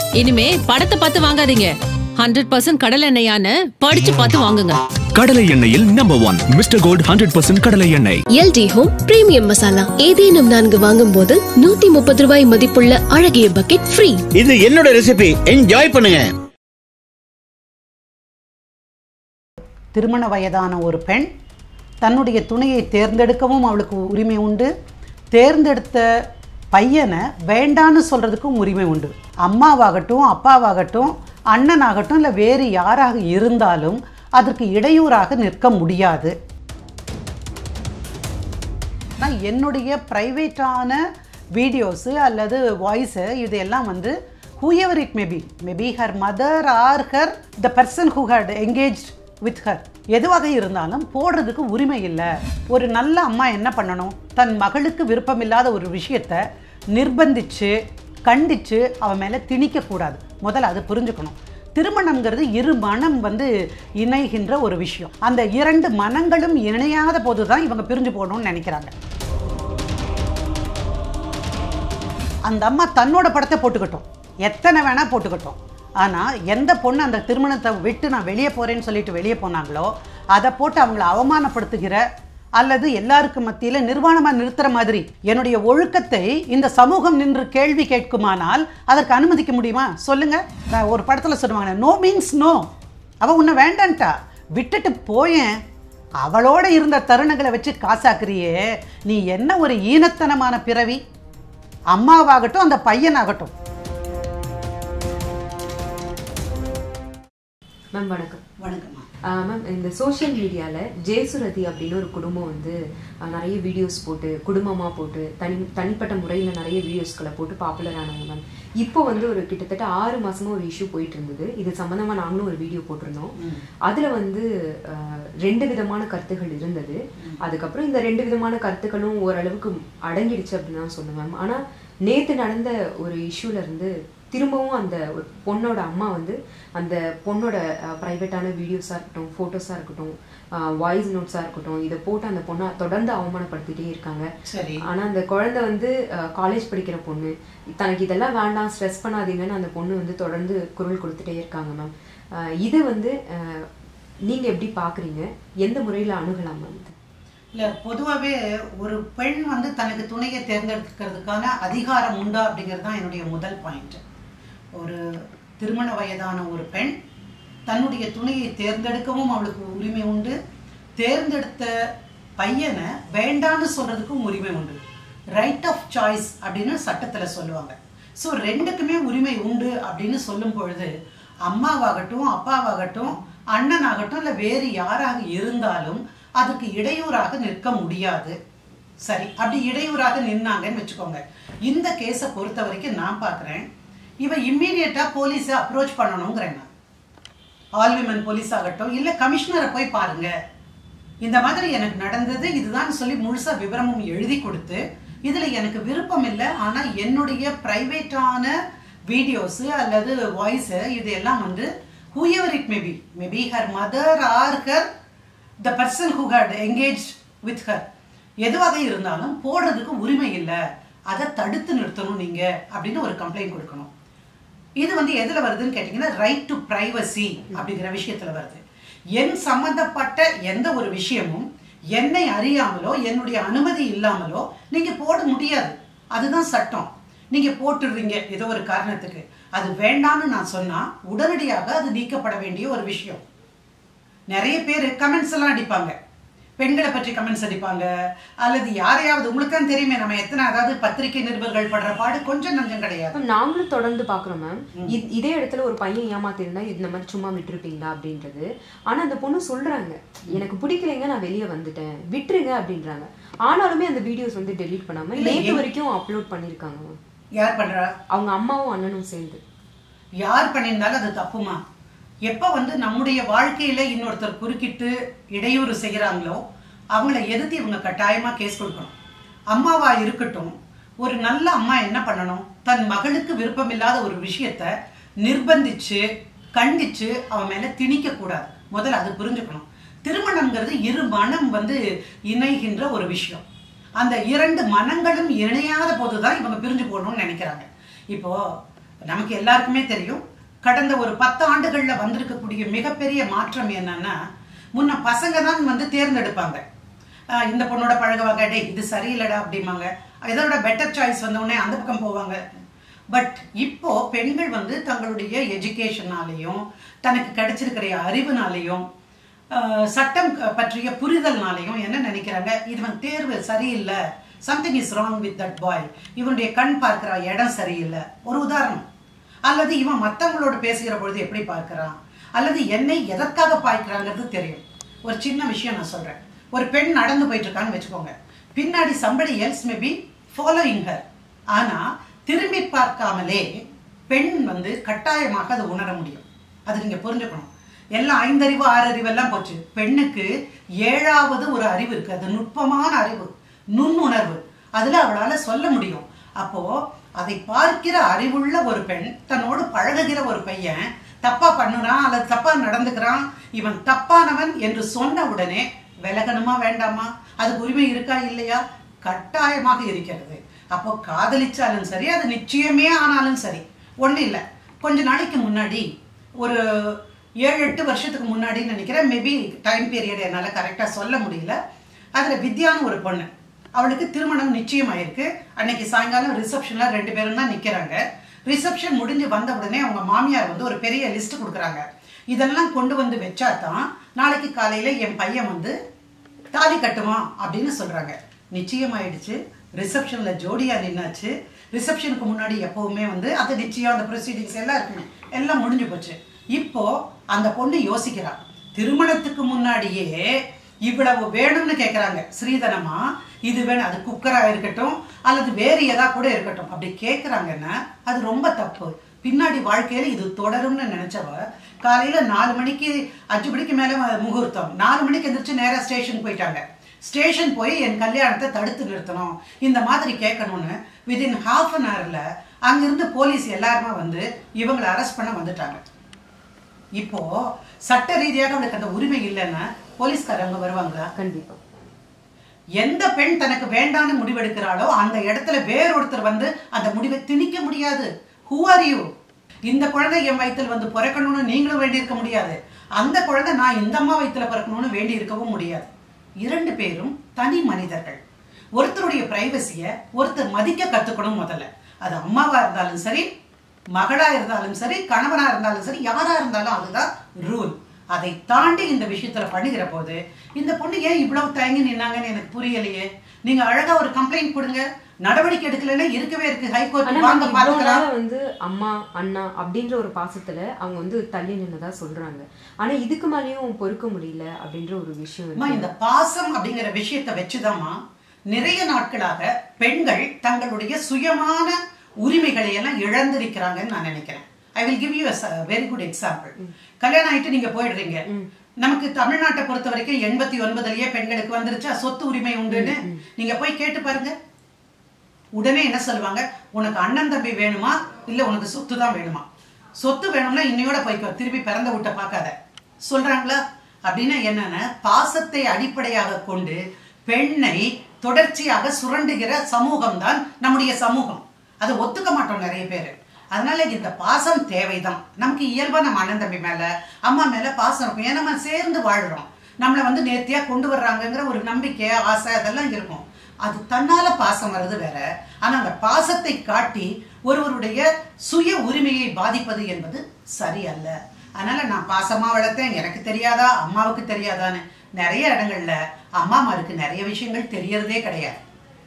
இனிமே படத்தை பார்த்து வாங்காதீங்க ஹண்ட்ரட் பர்சன்ட் கடல் எண்ணெயான்னு படிச்சு பார்த்து வாங்குங்க கடலை எண்ணெயில் number one mister gold hundred percent கடலை எண்ணெய் எல்டி ஹோம் பிரீமியம் மசாலா ஏதேனும் நான்கு வாங்கும் போது நூத்தி முப்பது ரூபாய் மதிப்புள்ள அழகிய பக்கெட் ஃப்ரீ இது என்னோட ரெசிபி என்ஜாய் பண்ணுங்க திருமண வயதான ஒரு பெண் தன்னுடைய துணையை தேர்ந்தெடுக்கவும் அவளுக்கு உரிமை உண்டு தேர்ந்தெடுத்த பையனை வேண்டான்னு சொல்கிறதுக்கும் உரிமை உண்டு அம்மாவாகட்டும் அப்பாவாகட்டும் அண்ணனாகட்டும் இல்லை வேறு யாராக இருந்தாலும் அதற்கு இடையூறாக நிற்க முடியாது நான் என்னுடைய ப்ரைவேட்டான வீடியோஸு அல்லது வாய்ஸு இதெல்லாம் வந்து whoever it maybe maybe her mother or her the person who had engage with her எதுவாக இருந்தாலும் போடுறதுக்கு உரிமை இல்லை ஒரு நல்ல அம்மா என்ன பண்ணணும் தன் மகளுக்கு விருப்பமில்லாத ஒரு விஷயத்தை நிர்பந்திச்சு கண்டிச்சு அவன் மேலே திணிக்கக்கூடாது முதல்ல அது புரிஞ்சுக்கணும் திருமணம்ங்கிறது இரு மனம் வந்து இணைகின்ற ஒரு விஷயம் அந்த இரண்டு மனங்களும் இணையாத போது தான் இவங்க பிரிஞ்சு போகணும்னு நினைக்கிறாங்க அந்த அம்மா தன்னோட படத்தை போட்டுக்கட்டும் எத்தனை வேணா போட்டுக்கட்டும் ஆனால் எந்த பொண்ணு அந்த திருமணத்தை விட்டு நான் வெளியே போகிறேன்னு சொல்லிட்டு வெளியே போனாங்களோ அதை போட்டு அவங்கள அவமானப்படுத்துகிற அல்லது எல்லாருக்கும் மத்தியில் நிர்வாணமாக நிறுத்துற மாதிரி என்னுடைய ஒழுக்கத்தை இந்த சமூகம் நின்று கேள்வி கேட்குமானால் அதற்கு அனுமதிக்க முடியுமா சொல்லுங்க நான் ஒரு படத்தில் சொல்லுவாங்க நோ மீன்ஸ் நோ அவ உன்னை வேண்டான்ட்டா விட்டுட்டு போயேன் அவளோட இருந்த தருணங்களை வச்சு காசாக்குறியே நீ என்ன ஒரு ஈனத்தனமான பிறவி அம்மாவாகட்டும் அந்த பையனாகட்டும் மேம் வணக்கம் வணக்கம்மா ஆஹ் மேம் இந்த சோஷியல் மீடியாவில் ஜெயசுரதி அப்படின்னு ஒரு குடும்பம் வந்து ஆஹ் நிறைய வீடியோஸ் போட்டு குடும்பமாக போட்டு தனி தனிப்பட்ட முறையில் நிறைய வீடியோஸ்களை போட்டு பாப்புலர் ஆனவங்க மேம் இப்போ வந்து ஒரு கிட்டத்தட்ட ஆறு மாசமா ஒரு இஷ்யூ போயிட்டு இருந்தது இது சம்மந்தமா நாங்களும் ஒரு வீடியோ போட்டிருந்தோம் அதில் வந்து ஆஹ் ரெண்டு விதமான கருத்துகள் இருந்தது அதுக்கப்புறம் இந்த ரெண்டு விதமான கருத்துக்களும் ஓரளவுக்கு அடங்கிடுச்சு அப்படின்னு தான் சொன்னேன் மேம் ஆனால் நேற்று நடந்த ஒரு இஷ்யூல இருந்து திரும்பவும் அந்த ஒரு பொண்ணோட அம்மா வந்து அந்த பொண்ணோட ப்ரைவேட்டான வீடியோஸாக இருக்கட்டும் ஃபோட்டோஸாக இருக்கட்டும் வாய்ஸ் நோட்ஸாக இருக்கட்டும் இதை போட்டு அந்த பொண்ணை தொடர்ந்து அவமானப்படுத்திட்டே இருக்காங்க சரி ஆனால் அந்த குழந்தை வந்து காலேஜ் படிக்கிற பொண்ணு தனக்கு இதெல்லாம் வேண்டாம் ஸ்ட்ரெஸ் பண்ணாதீங்கன்னு அந்த பொண்ணு வந்து தொடர்ந்து குரல் கொடுத்துட்டே இருக்காங்க மேம் இது வந்து அஹ், நீங்க எப்படி பார்க்குறீங்க எந்த முறையில் அணுகலாம் மேம் இது இல்லை பொதுவாகவே ஒரு பெண் வந்து தனக்கு துணையை தேர்ந்தெடுக்கிறதுக்கான அதிகாரம் உண்டா அப்படிங்கிறது தான் என்னுடைய முதல் பாயிண்ட் ஒரு திருமண வயதான ஒரு பெண் தன்னுடைய துணையை தேர்ந்தெடுக்கவும் அவளுக்கு உரிமை உண்டு தேர்ந்தெடுத்த பையனை வேண்டான்னு சொல்றதுக்கும் உரிமை உண்டு ரைட் ஆஃப் சாய்ஸ் அப்படின்னு சட்டத்தில் சொல்லுவாங்க ஸோ ரெண்டுக்குமே உரிமை உண்டு அப்படின்னு சொல்லும் பொழுது அம்மாவாகட்டும் அப்பாவாகட்டும் அண்ணனாகட்டும் இல்லை வேறு யாராக இருந்தாலும் அதுக்கு இடையூறாக நிற்க முடியாது சரி அப்படி இடையூறாக நின்னாங்கன்னு வச்சுக்கோங்க இந்த கேஸை பொறுத்த வரைக்கும் நான் பார்க்குறேன் இவ இம்மீடியட்டா போலீஸை அப்ரோச் பண்ணணுங்கிறேன் நான் ஆல் விமன் போலீஸ் ஆகட்டும் இல்லை கமிஷனரை போய் பாருங்க இந்த மாதிரி எனக்கு நடந்தது இதுதான் சொல்லி முழுசா விவரமும் எழுதி கொடுத்து இதுல எனக்கு விருப்பம் இல்லை ஆனா என்னுடைய பிரைவேட்டான வீடியோஸ் அல்லது வாய்ஸ் இது எல்லாம் வந்து whoever it maybe maybe her mother or her the person who had engage with her எதுவாக இருந்தாலும் போடுறதுக்கு உரிமை இல்லை அதை தடுத்து நிறுத்தணும் நீங்க அப்படின்னு ஒரு கம்ப்ளைண்ட் கொடுக்கணும் இது வந்து எதுல வருதுன்னு கேட்டீங்கன்னா ரைட் டு பிரைவசி அப்படிங்கிற விஷயத்துல வருது என் சம்பந்தப்பட்ட எந்த ஒரு விஷயமும் என்னை அறியாமலோ என்னுடைய அனுமதி இல்லாமலோ நீங்க போட முடியாது அதுதான் சட்டம் நீங்க போட்டுடுறீங்க ஏதோ ஒரு காரணத்துக்கு அது வேண்டாம்னு நான் சொன்னா உடனடியாக அது நீக்கப்பட வேண்டிய ஒரு விஷயம் நிறைய பேர் கமெண்ட்ஸ் எல்லாம் அடிப்பாங்க பெண்களை பற்றி கமெண்ட்ஸ் அடிப்பாங்க அல்லது யாரையாவது உங்களுக்கு தான் தெரியுமே நம்ம எத்தனை அதாவது பத்திரிகை நிருபர்கள் படுற பாடு கொஞ்சம் நஞ்சம் கிடையாது மேம் நாங்களும் தொடர்ந்து பார்க்குறோம் மேம் இ- இதே இடத்துல ஒரு பையன் ஏமாத்திருந்தா இந்த மாதிரி சும்மா விட்டுருப்பீங்களா அப்படின்றது ஆனா அந்த பொண்ணு சொல்றாங்க எனக்கு பிடிக்கலைங்க நான் வெளியே வந்துட்டேன் விட்டுருங்க அப்படின்றாங்க ஆனாலுமே அந்த வீடியோஸ் வந்து டெலீட் பண்ணாம இல்ல, நேற்று என்- வரைக்கும் அப்லோட் பண்ணியிருக்காங்க மேம் யார் பண்றா அவங்க அம்மாவும் அண்ணனும் சேர்ந்து யார் பண்ணியிருந்தாலும் அது தப்புமா எப்போ வந்து நம்முடைய வாழ்க்கையில இன்னொருத்தர் குறுக்கிட்டு இடையூறு செய்கிறாங்களோ அவங்கள எதிர்த்து இவங்க கட்டாயமா கேஸ் கொடுக்கணும் அம்மாவா இருக்கட்டும் ஒரு நல்ல அம்மா என்ன பண்ணணும் தன் மகளுக்கு விருப்பமில்லாத ஒரு விஷயத்த நிர்பந்திச்சு கண்டிச்சு அவன் மேல திணிக்க கூடாது முதல்ல அது புரிஞ்சுக்கணும் திருமணம்ங்கிறது இரு மனம் வந்து இணைகின்ற ஒரு விஷயம் அந்த இரண்டு மனங்களும் இணையாத போதுதான் இவங்க பிரிஞ்சு போகணும்னு நினைக்கிறாங்க இப்போ நமக்கு எல்லாருக்குமே தெரியும் கடந்த ஒரு பத்து ஆண்டுகள்ல வந்திருக்கக்கூடிய மிகப்பெரிய மாற்றம் என்னன்னா முன்ன பசங்க தான் வந்து தேர்ந்தெடுப்பாங்க ஆஹ் இந்த பொண்ணோட பழகுவாங்க டேய் இது சரியில்லடா அப்படிம்பாங்க இதோட பெட்டர் சாய்ஸ் வந்தவுடனே அந்த பக்கம் போவாங்க பட் இப்போ பெண்கள் வந்து தங்களுடைய எஜுகேஷனாலையும் தனக்கு கிடைச்சிருக்கிற அறிவுனாலையும் ஆஹ் சட்டம் க- பற்றிய புரிதல்னாலையும் என்ன நினைக்கிறாங்க இவன் தேர்வு சரியில்லை something is wrong with that boy இவனுடைய கண் பார்க்கிற இடம் சரியில்லை ஒரு உதாரணம் அல்லது இவன் மற்றவங்களோட பேசுகிற பொழுது எப்படி பார்க்கறான் அல்லது என்னை எதற்காக பார்க்கிறாங்கிறது தெரியும் ஒரு சின்ன விஷயம் நான் சொல்றேன் ஒரு பெண் நடந்து போயிட்டு இருக்கான்னு வச்சுக்கோங்க பின்னாடி somebody else may be following her ஆனா திரும்பி பார்க்காமலே பெண் வந்து கட்டாயமாக அதை உணர முடியும் அது நீங்க புரிஞ்சுக்கணும் எல்லாம் ஐந்தறிவு ஆறறிவு எல்லாம் போச்சு பெண்ணுக்கு ஏழாவது ஒரு அறிவு இருக்கு அது நுட்பமான அறிவு நுண்ணுணர்வு அதுல அவளால சொல்ல முடியும் அப்போ அதை பார்க்கிற அறிவுள்ள ஒரு பெண் தன்னோடு பழகுகிற ஒரு பையன் தப்பா பண்ணுறான் அல்லது தப்பா நடந்துக்கிறான் இவன் தப்பானவன் என்று சொன்ன உடனே விலகணுமா வேண்டாமா அதுக்கு உரிமை இருக்கா இல்லையா கட்டாயமாக இருக்கிறது அப்போ காதலிச்சாலும் சரி அது நிச்சயமே ஆனாலும் சரி ஒண்ணும் இல்லை கொஞ்ச நாளைக்கு முன்னாடி ஒரு ஏழு எட்டு வருஷத்துக்கு முன்னாடி நினைக்கிறேன் மேபி டைம் பீரியட் என்னால் கரெக்டாக சொல்ல முடியல அதில் வித்யான்னு ஒரு பொண்ணு அவளுக்கு திருமணம் நிச்சயமாயிருக்கு அன்னைக்கு சாயங்காலம் ரிசப்ஷனில் ரெண்டு பேரும் தான் நிற்கிறாங்க ரிசப்ஷன் முடிஞ்சு வந்த உடனே அவங்க மாமியார் வந்து ஒரு பெரிய லிஸ்ட் கொடுக்குறாங்க இதெல்லாம் கொண்டு வந்து வச்சா தான் நாளைக்கு காலையில் என் பையன் வந்து தாலி கட்டுமா அப்படின்னு சொல்றாங்க நிச்சயமாயிடுச்சு ரிசப்ஷன்ல ஜோடியா நின்னாச்சு ரிசப்ஷனுக்கு முன்னாடி எப்பவுமே வந்து அது நிச்சயம் அந்த ப்ரொசீடிங்ஸ் எல்லாம் இருக்குமே எல்லாம் முடிஞ்சு போச்சு இப்போ அந்த பொண்ணு யோசிக்கிறா திருமணத்துக்கு முன்னாடியே இவ்வளவு வேணும்னு கேக்குறாங்க ஸ்ரீதனமா இது வேணும் அது குக்கரா இருக்கட்டும் அல்லது வேறு ஏதா கூட இருக்கட்டும் அப்படி கேக்குறாங்கன்னா அது ரொம்ப தப்பு பின்னாடி வாழ்க்கையில இது தொடரும்னு நினைச்சவ காலையில நாலு மணிக்கு அஞ்சு மணிக்கு மேல முகூர்த்தம் நாலு மணிக்கு எந்திரிச்சு நேரா ஸ்டேஷன் போயிட்டாங்க ஸ்டேஷன் போய் என் கல்யாணத்தை தடுத்து நிறுத்தணும் இந்த மாதிரி கேட்கணும்னு விதின் ஹாஃப் அன் ஹவர்ல அங்கிருந்து போலீஸ் எல்லாருமே வந்து இவங்களை அரெஸ்ட் பண்ண வந்துட்டாங்க இப்போ சட்ட ரீதியாக அவளுக்கு அந்த உரிமை இல்லைன்னா போலீஸ்காரங்க வருவாங்களா கண்டிப்பா எந்த பெண் தனக்கு வேண்டான்னு முடிவெடுக்கிறாளோ அந்த இடத்துல வேறொருத்தர் வந்து அந்த முடிவை திணிக்க முடியாது ஹூ ஆர் யூ இந்த குழந்தை என் வயித்துல வந்து பிறக்கணும்னு நீங்களும் வேண்டியிருக்க முடியாது அந்த குழந்தை நான் இந்த அம்மா வயித்துல பிறக்கணும்னு வேண்டி இருக்கவும் முடியாது இரண்டு பேரும் தனி மனிதர்கள் ஒருத்தருடைய பிரைவசிய ஒருத்தர் மதிக்க கத்துக்கணும் முதல்ல அது அம்மாவா இருந்தாலும் சரி மகளா இருந்தாலும் சரி கணவனா இருந்தாலும் சரி யாரா இருந்தாலும் அதுதான் ரூல் அதை தாண்டி இந்த விஷயத்துல பண்ணுகிற போது இந்த பொண்ணு ஏன் இவ்வளவு தயங்கி நின்னாங்கன்னு எனக்கு புரியலையே நீங்க அழகா ஒரு கம்ப்ளைண்ட் கொடுங்க நடவடிக்கை எடுக்கலைன்னா இருக்கவே இருக்கு ஆனா ஹைகோர்ட் நம்ம வாங்க இவ்வளவு பாத்துக்கலாம் நாளா வந்து அம்மா அண்ணா அப்படின்ற ஒரு பாசத்துல அவங்க வந்து தள்ளி நின்னதா சொல்றாங்க ஆனா இதுக்கு மேலயும் பொறுக்க முடியல அப்படின்ற ஒரு விஷயம் அம்மா இருக்கு இந்த பாசம் அப்படிங்கிற விஷயத்தை வச்சுதாம்மா நிறைய நாட்களாக பெண்கள் தங்களுடைய சுயமான உரிமைகளை எல்லாம் இழந்திருக்கிறாங்கன்னு நான் நினைக்கிறேன் I will give you very good example கல்யாணம் ஆயிட்டு நீங்க போயிடுறீங்க நமக்கு தமிழ்நாட்டை பொறுத்த வரைக்கும் எண்பத்தி ஒன்பதுலயே பெண்களுக்கு வந்துருச்சா சொத்து உரிமை உண்டுன்னு நீங்க போய் கேட்டு பாருங்க உடனே என்ன சொல்லுவாங்க உனக்கு அண்ணன் தம்பி வேணுமா இல்ல உனக்கு சொத்து தான் வேணுமா சொத்து வேணும்னா இன்னையோட போய்க்கோ திருப்பி பிறந்த விட்ட பார்க்காத சொல்றாங்களா அப்படின்னா என்னன்னா பாசத்தை அடிப்படையாக கொண்டு பெண்ணை தொடர்ச்சியாக சுரண்டுகிற சமூகம் தான் நம்முடைய சமூகம் அதை ஒத்துக்க மாட்டோம் நிறைய பேர் அதனால இந்த பாசம் தேவைதான் நமக்கு இயல்பா நம்ம அண்ணன் தம்பி மேல அம்மா மேல பாசம் இருக்கும் ஏன்னா நம்ம சேர்ந்து வாழ்றோம் நம்மளை வந்து நேர்த்தியா கொண்டு வர்றாங்கங்கிற ஒரு நம்பிக்கை ஆசை அதெல்லாம் இருக்கும் அது தன்னால பாசம் வர்றது வேற ஆனா அந்த பாசத்தை காட்டி ஒருவருடைய சுய உரிமையை பாதிப்பது என்பது சரியல்ல அதனால நான் பாசமா வளர்த்தேன் எனக்கு தெரியாதா அம்மாவுக்கு தெரியாதான்னு நிறைய இடங்கள்ல அம்மாமாருக்கு நிறைய விஷயங்கள் தெரியறதே கிடையாது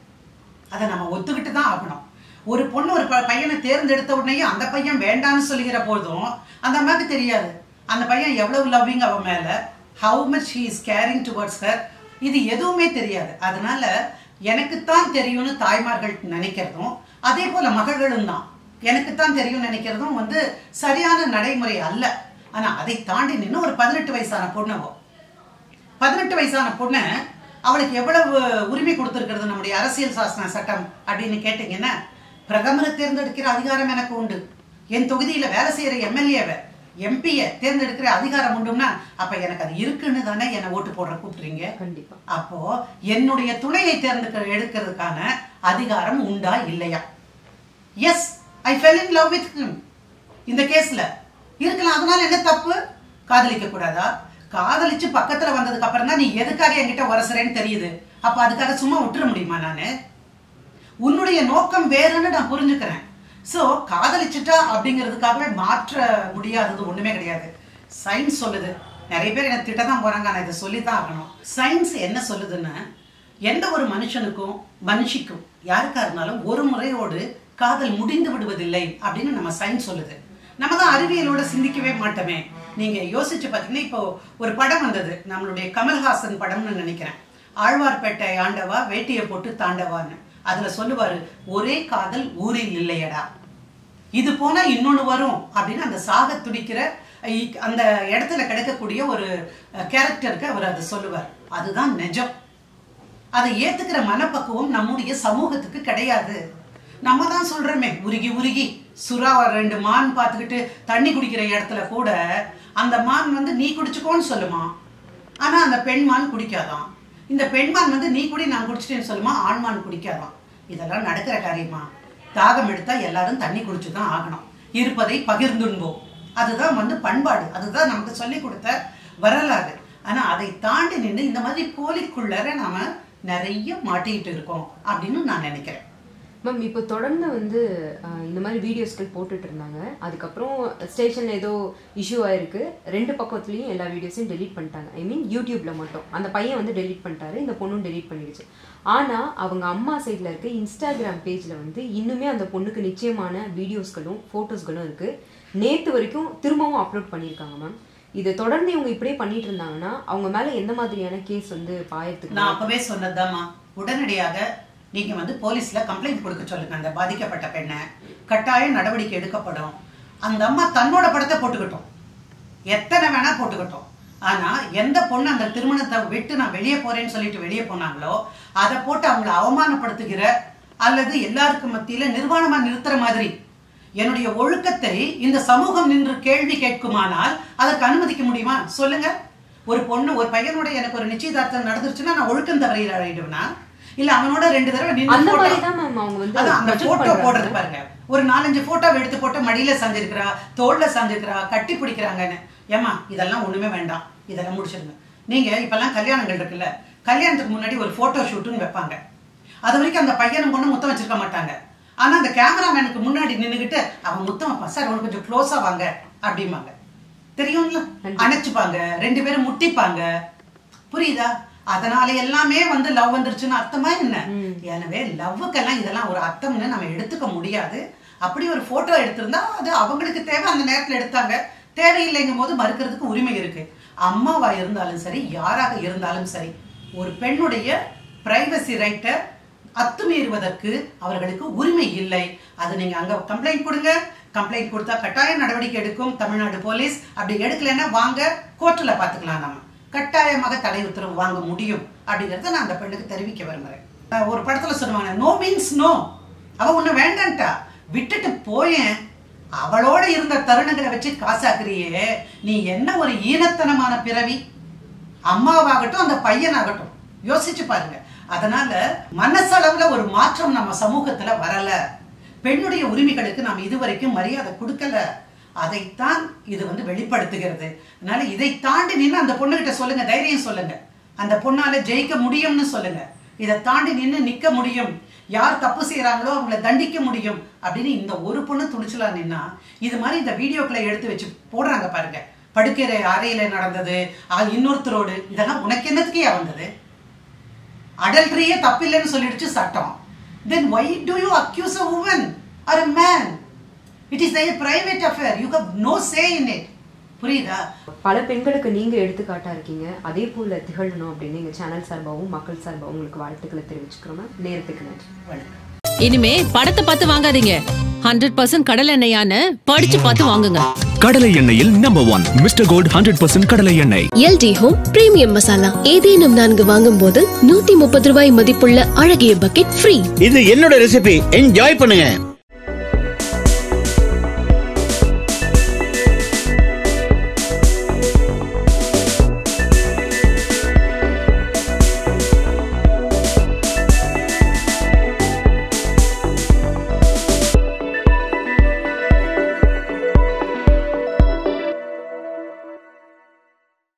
அதை நம்ம ஒத்துக்கிட்டு தான் ஆகணும் ஒரு பொண்ணு ஒரு ப- பையனை தேர்ந்தெடுத்த உடனே அந்த பையன் வேண்டான்னு சொல்லுகிற போதும் அந்த அம்மாவுக்கு தெரியாது அந்த பையன் எவ்வளவு லவ்விங் அவன் மேல how much he is caring towards her இது எதுவுமே தெரியாது அதனால எனக்குத்தான் தெரியும்னு தாய்மார்கள் நினைக்கிறதும் அதே போல மகள்களும் தான் எனக்குத்தான் தெரியும் நினைக்கிறதும் வந்து சரியான நடைமுறை அல்ல ஆனா அதை தாண்டி நின்று ஒரு பதினெட்டு வயசான பொண்ணவோ பதினெட்டு வயசான பொண்ணு அவளுக்கு எவ்வளவு உரிமை கொடுத்திருக்கிறது நம்முடைய அரசியல் சாசன சட்டம் அப்படின்னு கேட்டீங்கன்னா பிரதமரை தேர்ந்தெடுக்கிற அதிகாரம் எனக்கு உண்டு என் தொகுதியில வேலை செய்யற எம்எல்ஏவை எம்பியை தேர்ந்தெடுக்கிற அதிகாரம் உண்டுன்னா அப்ப எனக்கு அது இருக்குன்னு தானே என்னை ஓட்டு போடுற கூப்பிடுறீங்க கண்டிப்பா அப்போ என்னுடைய துணையை தேர்ந்தெடுக்க எடுக்கிறதுக்கான அதிகாரம் உண்டா இல்லையா yes I fell in love with him இந்த கேஸ்ல இருக்கலாம் அதனால என்ன தப்பு காதலிக்க கூடாதா காதலிச்சு பக்கத்துல வந்ததுக்கு அப்புறம் தான் நீ எதுக்காக என்கிட்ட உரசுறேன்னு தெரியுது அப்ப அதுக்காக சும்மா விட்டுற முடியுமா நானு உன்னுடைய நோக்கம் வேறுன்னு நான் புரிஞ்சுக்கிறேன் ஸோ காதலிச்சுட்டா அப்படிங்கிறதுக்காகவே மாற்ற முடியாதது ஒண்ணுமே கிடையாது சயின்ஸ் சொல்லுது நிறைய பேர் எனக்கு திட்ட தான் போறாங்க நான் இதை சொல்லித்தான் ஆகணும் சயின்ஸ் என்ன சொல்லுதுன்னா எந்த ஒரு மனுஷனுக்கும் மனுஷிக்கும் யாருக்கா இருந்தாலும் ஒரு முறையோடு காதல் முடிந்து விடுவதில்லை அப்படின்னு நம்ம சயின்ஸ் சொல்லுது நம்ம தான் அறிவியலோட சிந்திக்கவே மாட்டோமே நீங்க யோசிச்சு பார்த்தீங்கன்னா இப்போ ஒரு படம் வந்தது நம்மளுடைய கமல்ஹாசன் படம்னு நினைக்கிறேன் ஆழ்வார்பேட்டை ஆண்டவா வேட்டியை போட்டு தாண்டவான்னு அதுல சொல்லுவாரு ஒரே காதல் ஊரில் இல்லையடா இது போனா இன்னொன்னு வரும் அப்படின்னு அந்த சாக துடிக்கிற இ- அந்த இடத்துல கிடைக்கக்கூடிய ஒரு கேரக்டருக்கு அவர் அதை சொல்லுவார் அதுதான் நிஜம் அதை ஏத்துக்கிற மனப்பக்குவம் நம்முடைய சமூகத்துக்கு கிடையாது நம்ம தான் சொல்றோமே உருகி உருகி சுறா ரெண்டு மான் பார்த்துக்கிட்டு தண்ணி குடிக்கிற இடத்துல கூட அந்த மான் வந்து நீ குடிச்சுக்கோன்னு சொல்லுமா ஆனா அந்த பெண்மான் குடிக்காதான் இந்த பெண்மான் வந்து நீ குடி நான் குடிச்சிட்டேன்னு சொல்லுமா ஆண்மான் குடிக்காதான் இதெல்லாம் நடக்கிற காரியமா தாகம் எடுத்தா எல்லாரும் தண்ணி குடிச்சு தான் ஆகணும் இருப்பதை பகிர்ந்துண்போம் அதுதான் வந்து பண்பாடு அதுதான் நமக்கு சொல்லி கொடுத்த வரலாறு ஆனா அதை தாண்டி நின்று இந்த மாதிரி போலிக்குள்ளர நாம நிறைய மாட்டிக்கிட்டு இருக்கோம் அப்படின்னு நான் நினைக்கிறேன் மேம் இப்போ தொடர்ந்து வந்து அஹ், இந்த மாதிரி வீடியோஸ்கள் போட்டுட்டு இருந்தாங்க அதுக்கப்புறம் ஸ்டேஷன்ல ஏதோ இஷ்யூ ஆயிருக்கு ரெண்டு பக்கத்துலயும் எல்லா வீடியோஸையும் டெலீட் பண்ணிட்டாங்க ஐ மீன் யூடியூப்ல மட்டும் அந்த பையன் வந்து டெலீட் பண்ணிட்டாரு இந்த பொண்ணும் டெலீட் பண்ணிடுச்சு ஆனா அவங்க அம்மா சைட்ல இருக்க இன்ஸ்டாகிராம் பேஜ்ல வந்து இன்னுமே அந்த பொண்ணுக்கு நிச்சயமான வீடியோஸ்களும் போட்டோஸ்களும் இருக்கு நேத்து வரைக்கும் திரும்பவும் அப்லோட் பண்ணியிருக்காங்க மேம் இதை தொடர்ந்து இவங்க இப்படியே பண்ணிட்டு இருந்தாங்கன்னா அவங்க மேல எந்த மாதிரியான கேஸ் வந்து பாயத்துக்கு நான் அப்பவே சொன்னதுதாம்மா உடனடியாக நீங்க வந்து போலீஸ்ல கம்ப்ளைண்ட் கொடுக்க சொல்லுங்க அந்த பாதிக்கப்பட்ட பெண்ணை கட்டாய நடவடிக்கை எடுக்கப்படும் அந்த அம்மா தன்னோட படத்தை போட்டுக்கிட்டோம் எத்தனை வேணா போட்டுக்கிட்டோம் ஆனா எந்த பொண்ணு அந்த திருமணத்தை விட்டு நான் வெளியே போறேன்னு சொல்லிட்டு வெளியே போனாங்களோ அதை போட்டு அவங்கள அவமானப்படுத்துகிற அல்லது எல்லாருக்கும் மத்தியில நிர்வாணமா நிறுத்துற மாதிரி என்னுடைய ஒழுக்கத்தை இந்த சமூகம் நின்று கேள்வி கேட்குமானால் அதற்கு அனுமதிக்க முடியுமா சொல்லுங்க ஒரு பொண்ணு ஒரு பையனோட எனக்கு ஒரு நிச்சயதார்த்தம் நடந்துருச்சுன்னா நான் ஒழுக்கம் தவறிட ஆயிடுவேனா இல்ல அவனோட ரெண்டு தடவை நின்னு அந்த photo- மாதிரி தான் மேம் அவங்க வந்து அதான் அந்த project போட்டோ பண்றாங்க. போடுறது பாருங்க ஒரு நாலஞ்சு போட்டோ எடுத்து போட்டு மடியில சாஞ்சிருக்கிறா தோல்ல சாஞ்சிருக்கிறா கட்டி பிடிக்கிறாங்கன்னு ஏமா இதெல்லாம் ஒண்ணுமே வேண்டாம் இதெல்லாம் முடிச்சிருங்க நீங்க இப்பெல்லாம் கல்யாணங்கள் இருக்குல்ல கல்யாணத்துக்கு முன்னாடி ஒரு போட்டோ ஷூட்டுன்னு வைப்பாங்க அது வரைக்கும் அந்த பையனும் பொண்ணு முத்தம் வச்சிருக்க மாட்டாங்க ஆனா அந்த கேமராமேனுக்கு முன்னாடி நின்னுகிட்டு அவன் முத்தம் வைப்பான் சார் உனக்கு கொஞ்சம் க்ளோஸா வாங்க அப்படிம்பாங்க தெரியும்ல அணைச்சுப்பாங்க ரெண்டு பேரும் முட்டிப்பாங்க புரியுதா அதனால எல்லாமே வந்து லவ் வந்துருச்சுன்னு அர்த்தமா என்ன எனவே லவ்வுக்கெல்லாம் இதெல்லாம் ஒரு அர்த்தம்னு நம்ம எடுத்துக்க முடியாது அப்படி ஒரு போட்டோ எடுத்திருந்தா அது அவங்களுக்கு தேவை அந்த நேரத்துல எடுத்தாங்க தேவையில்லைங்கும் போது மறுக்கிறதுக்கு உரிமை இருக்கு அம்மாவா இருந்தாலும் சரி யாராக இருந்தாலும் சரி ஒரு பெண்ணுடைய பிரைவசி ரைட்டை அத்துமீறுவதற்கு அவர்களுக்கு உரிமை இல்லை அது நீங்க அங்க கம்ப்ளைண்ட் கொடுங்க கம்ப்ளைண்ட் கொடுத்தா கட்டாய நடவடிக்கை எடுக்கும் தமிழ்நாடு போலீஸ் அப்படி எடுக்கலைன்னா வாங்க கோர்ட்டில் பார்த்துக்கலாம் நம்ம கட்டாயமாக தடை உத்தரவு வாங்க முடியும் அப்படிங்கறத நான் அந்த பெண்ணுக்கு தெரிவிக்க விரும்புறேன் அஹ் ஒரு படத்துல சொல்லுவாங்க நோ மீன்ஸ் நோ அவ ஒண்ணு வேண்டான்ட்டா விட்டுட்டு போயேன் அவளோட இருந்த தருணங்களை வச்சு காசாக்குறியே நீ என்ன ஒரு ஈனத்தனமான பிறவி அம்மாவாகட்டும் அந்த பையனாகட்டும் யோசிச்சு பாருங்க அதனால மனசளவுல ஒரு மாற்றம் நம்ம சமூகத்துல வரல பெண்ணுடைய உரிமைகளுக்கு நாம் இதுவரைக்கும் மரியாதை கொடுக்கல அதைத்தான் இது வந்து வெளிப்படுத்துகிறது அதனால இதை தாண்டி நின்று அந்த பொண்ணுகிட்ட சொல்லுங்க தைரியம் சொல்லுங்க அந்த பொண்ணால ஜெயிக்க முடியும்னு சொல்லுங்க இதை தாண்டி நின்று நிக்க முடியும் யார் தப்பு செய்யறாங்களோ அவங்கள தண்டிக்க முடியும் அப்படின்னு இந்த ஒரு பொண்ணு துணிச்சலா நின்னா இது மாதிரி இந்த வீடியோக்களை எடுத்து வச்சு போடுறாங்க பாருங்க படுக்கிற அறையில நடந்தது அஹ் இன்னொருத்தரோடு இதெல்லாம் உனக்கு என்னத்துக்கே வந்தது அடல்ட்ரியே தப்பில்லைன்னு சொல்லிடுச்சு சட்டம் then why do you accuse a woman or a man it is a private affair you have no say in it புரியுதா பல பெண்களுக்கு நீங்க எடுத்துக்காட்டா இருக்கீங்க அதே போல திகழணும் அப்படின்னு எங்க சேனல் சார்பாகவும் மக்கள் சார்பாகவும் உங்களுக்கு வாழ்த்துக்களை தெரிவிச்சுக்கிறோம் மேம். நேரத்துக்கு நன்றி வணக்கம் இனிமே படத்தை பார்த்து வாங்காதீங்க ஹண்ட்ரட் பர்சன்ட் கடல் எண்ணெயான்னு படிச்சு பார்த்து வாங்குங்க கடலை எண்ணெயில் number one mister gold hundred percent கடலை எண்ணெய் எல்டி ஹோம் பிரீமியம் மசாலா ஏதேனும் நான்கு வாங்கும் போது நூத்தி முப்பது ரூபாய் மதிப்புள்ள அழகிய பக்கெட் ஃப்ரீ இது என்னோட ரெசிபி என்ஜாய் பண்ணுங்க